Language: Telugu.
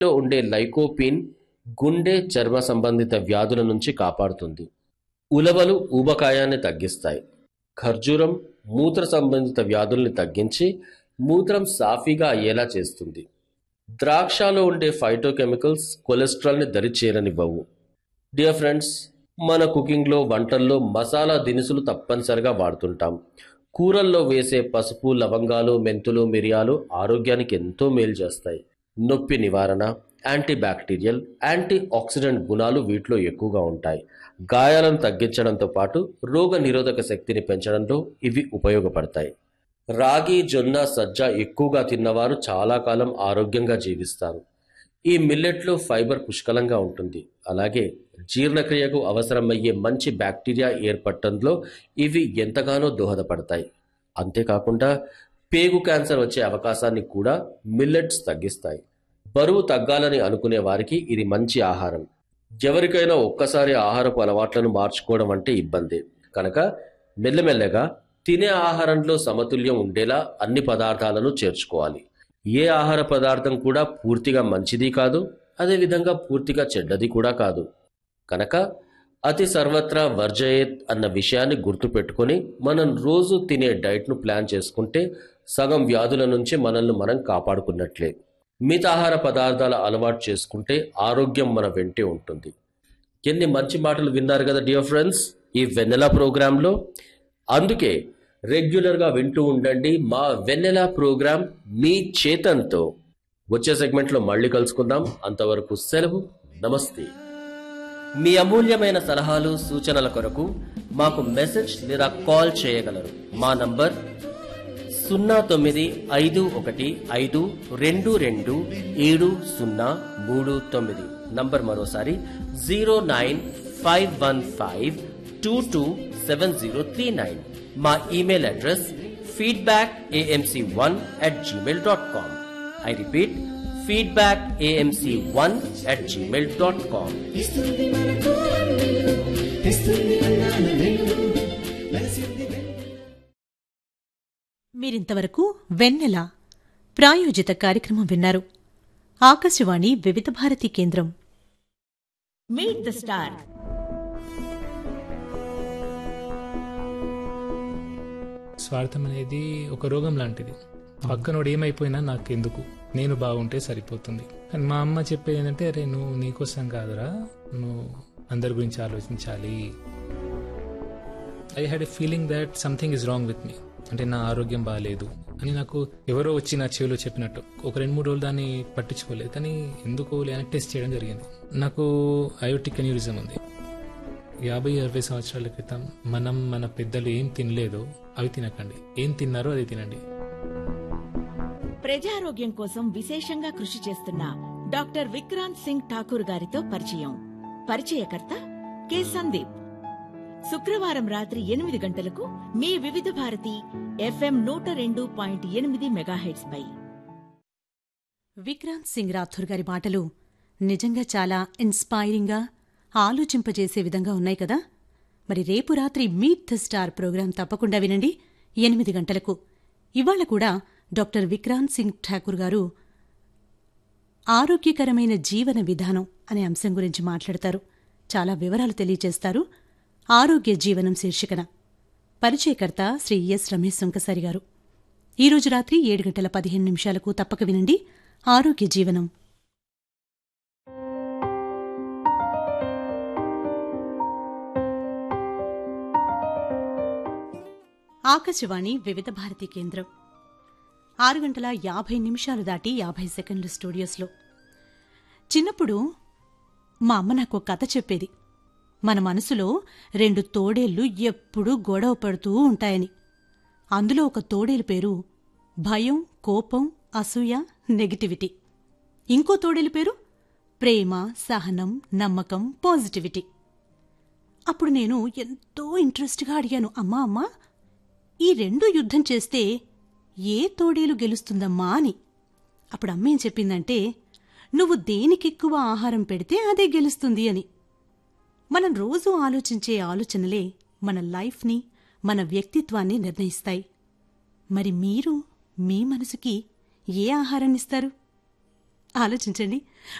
లో ఉండే లైకోపిన్ గుండె చర్మ సంబంధిత వ్యాధుల నుంచి కాపాడుతుంది ఉలవలు ఊబకాయాన్ని తగ్గిస్తాయి ఖర్జూరం మూత్ర సంబంధిత వ్యాధుల్ని తగ్గించి మూత్రం సాఫీగా అయ్యేలా చేస్తుంది ద్రాక్షలో ఉండే ఫైటోకెమికల్స్ కొలెస్ట్రాల్ని దరి చేరనివ్వవు డియర్ ఫ్రెండ్స్ మన కుకింగ్లో వంటల్లో మసాలా దినుసులు తప్పనిసరిగా వాడుతుంటాం కూరల్లో వేసే పసుపు లవంగాలు మెంతులు మిరియాలు ఆరోగ్యానికి ఎంతో మేలు చేస్తాయి నొప్పి నివారణ యాంటీ బ్యాక్టీరియల్ యాంటీ ఆక్సిడెంట్ గుణాలు వీటిలో ఎక్కువగా ఉంటాయి గాయాలను తగ్గించడంతో పాటు రోగ నిరోధక శక్తిని పెంచడంలో ఇవి ఉపయోగపడతాయి రాగి జొన్న సజ్జ ఎక్కువగా తిన్నవారు చాలా కాలం ఆరోగ్యంగా జీవిస్తారు ఈ మిల్లెట్లో ఫైబర్ పుష్కలంగా ఉంటుంది అలాగే జీర్ణక్రియకు అవసరమయ్యే మంచి బ్యాక్టీరియా ఏర్పడటంలో ఇవి ఎంతగానో దోహదపడతాయి అంతేకాకుండా పేగు క్యాన్సర్ వచ్చే అవకాశాన్ని కూడా మిల్లెట్స్ తగ్గిస్తాయి బరువు తగ్గాలని అనుకునే వారికి ఇది మంచి ఆహారం ఎవరికైనా ఒక్కసారి ఆహారపు అలవాట్లను మార్చుకోవడం అంటే ఇబ్బంది కనుక మెల్లమెల్లగా తినే ఆహారంలో సమతుల్యం ఉండేలా అన్ని పదార్థాలను చేర్చుకోవాలి ఏ ఆహార పదార్థం కూడా పూర్తిగా మంచిది కాదు అదేవిధంగా పూర్తిగా చెడ్డది కూడా కాదు కనుక అతి సర్వత్రా వర్జయేత్ అన్న విషయాన్ని గుర్తుపెట్టుకొని మనం రోజు తినే డైట్ను ప్లాన్ చేసుకుంటే సగం వ్యాధుల నుంచి మనల్ని మనం కాపాడుకున్నట్లే మితాహార పదార్థాల అలవాటు చేసుకుంటే ఆరోగ్యం మన వెంటే ఉంటుంది ఎన్ని మంచి మాటలు విన్నారు కదా డియర్ ఫ్రెండ్స్ ఈ వెన్నెల ప్రోగ్రాంలో అందుకే రెగ్యులర్గా వింటూ ఉండండి మా వెన్నెల ప్రోగ్రాం మీ చేతంతో వచ్చే సెగ్మెంట్లో మళ్ళీ కలుసుకుందాం అంతవరకు సెలవు నమస్తే మీ అమూల్యమైన సలహాలు సూచనల కొరకు మాకు మెసేజ్ లేదా కాల్ చేయగలరు మా నంబర్ సున్నా తొమ్మిది ఐదు ఒకటి ఐదు రెండు రెండు ఏడు సున్నా మూడు తొమ్మిది నంబర్ మరోసారి zero nine five one five two two seven zero three nine మా email address feedback AMC one at Gmail dot com I repeat feedback AMC one at Gmail dot com ఇస్తుంది మనకు వెన్ను, ఇస్తుంది అన్నాల వెన్ను, వెలసింది వెన్ను. మీరింతవరకు వెన్నెల ప్రాయోజిత కార్యక్రమం విన్నారు ఆకాశవాణి వివిధ భారతి కేంద్రం మీట్ ద స్టార్ స్వార్థం అనేది ఒక రోగం లాంటిది పక్కనోడు ఏమైపోయినా నాకు ఎందుకు నేను బాగుంటే సరిపోతుంది అని మా అమ్మ చెప్పేది ఏంటంటే అరే నువ్వు నీకోసం కాదురా నువ్వు అందరి గురించి ఆలోచించాలి I had a feeling that something is wrong with me అంటే నా ఆరోగ్యం బాగాలేదు అని నాకు ఎవరో వచ్చి నా చెవిలో చెప్పినట్టు ఒక రెండు మూడు రోజులు దాన్ని పట్టించుకోలేదు కానీ ఎందుకు లేని టెస్ట్ చేయడం జరిగింది నాకు అయోటిక్ అన్యూరిజం ఉంది యాభై అరవై సంవత్సరాల క్రితం మనం మన పెద్దలు ఏం తినలేదో అవి తినకండి ఏం తిన్నారో అది తినండి ప్రజారోగ్యం కోసం విశేషంగా కృషి చేస్తున్న డాక్టర్ విక్రాంత్ సింగ్ ఠాకూర్ గారితో పరిచయం పరిచయకర్త కె సందీప్ శుక్రవారం రాత్రి ఎనిమిది గంటలకు మీ వివిధ భారతి ఎఫ్ఎం నూట రెండు పాయింట్ ఎనిమిది మెగాహెట్స్ పై విక్రాంత్ సింగ్ రాథోర్ గారి మాటలు నిజంగా చాలా ఇన్స్పైరింగ్గా ఆలోచింపజేసే విధంగా ఉన్నాయి కదా మరి రేపు రాత్రి మీట్ ద స్టార్ ప్రోగ్రాం తప్పకుండా వినండి ఎనిమిది గంటలకు ఇవాళ కూడా డాక్టర్ విక్రాంత్ సింగ్ ఠాకూర్ గారు ఆరోగ్యకరమైన జీవన విధానం అనే అంశం గురించి మాట్లాడతారు చాలా వివరాలు తెలియజేస్తారు ఆరోగ్య జీవనం శీర్షికన పరిచయకర్త శ్రీ ఎస్ రమేష్ సుంకసారి గారు ఈరోజు రాత్రి ఏడు గంటల పదిహేను నిమిషాలకు తప్పక వినండి ఆరోగ్య జీవనం ఆకాశవాణి వివిధ భారతి కేంద్రం ఆరు గంటల యాభై నిమిషాలు దాటి యాభై సెకండ్లు స్టూడియోస్లో చిన్నప్పుడు మా అమ్మ నాకు ఒక కథ చెప్పేది మన మనసులో రెండు తోడేళ్లు ఎప్పుడూ గొడవ పడుతూ ఉంటాయని అందులో ఒక తోడేలు పేరు భయం కోపం అసూయ నెగటివిటీ ఇంకో తోడేలు పేరు ప్రేమ సహనం నమ్మకం పాజిటివిటీ అప్పుడు నేను ఎంతో ఇంట్రెస్ట్గా అడిగాను అమ్మా అమ్మా ఈ రెండు యుద్ధం చేస్తే ఏ తోడేలు గెలుస్తుందమ్మా అని అప్పుడు అమ్మ ఏం చెప్పిందంటే నువ్వు దేనికెక్కువ ఆహారం పెడితే అదే గెలుస్తుంది అని మనం రోజూ ఆలోచించే ఆలోచనలే మన లైఫ్ని మన వ్యక్తిత్వాన్ని నిర్ణయిస్తాయి మరి మీరు మీ మనసుకి ఏ ఆహారాన్నిస్తారు ఆలోచించండి